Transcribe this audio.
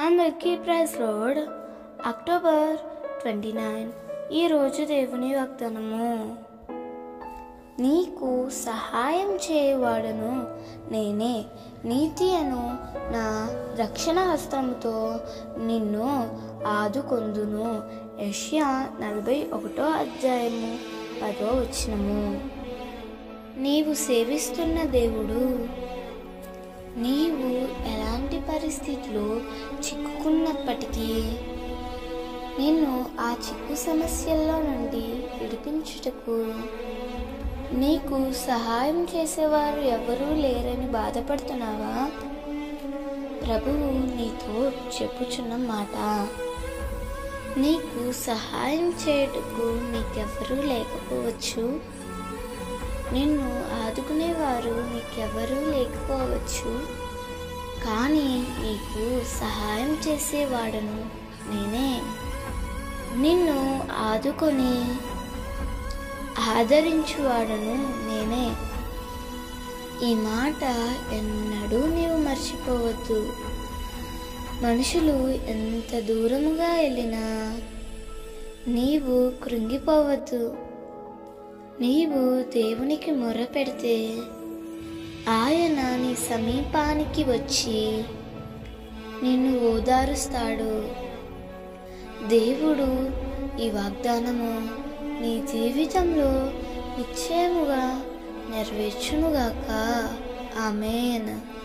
అందరికీ praise lord October twenty nine ఈరోజు దేవుని వాగ్దానము నీకు సహాయం చేయవాడను నేనే నీతి అను నా రక్షణ హస్తముతో నిన్ను ఆదుకొందును యష్యా నలభై ఒకటో అధ్యాయము పదో వచనము నీవు సేవిస్తున్న దేవుడు నీవు ఎలాంటి పరిస్థితిలో చిక్కుకున్నప్పటికీ నిన్ను ఆ చిక్కు సమస్యల్లో నుండి విడిపించుటకు నీకు సహాయం చేసేవారు ఎవరూ లేరని బాధపడుతున్నావా ప్రభువు నీతో చెప్పుచున్న మాట నీకు సహాయం చేయుటకు నీకెవరూ లేకపోవచ్చు నిన్ను ఆదుకునేవారు నీకెవరూ లేకపోవచ్చు కానీ నీకు సహాయం చేసేవాడను నేనే నిన్ను ఆదుకొని ఆదరించువాడను నేనే ఈ మాట ఎన్నడూ నీవు మర్చిపోవద్దు మనుషులు ఎంత దూరముగా వెళ్ళినా నీవు కృంగిపోవద్దు నీవు దేవునికి మొర పెడితే ఆయన నీ సమీపానికి వచ్చి నిన్ను ఓదారుస్తాడు దేవుడు ఈ వాగ్దానము నీ జీవితంలో నిశ్చయముగా నెరవేర్చునుగాక ఆమెన్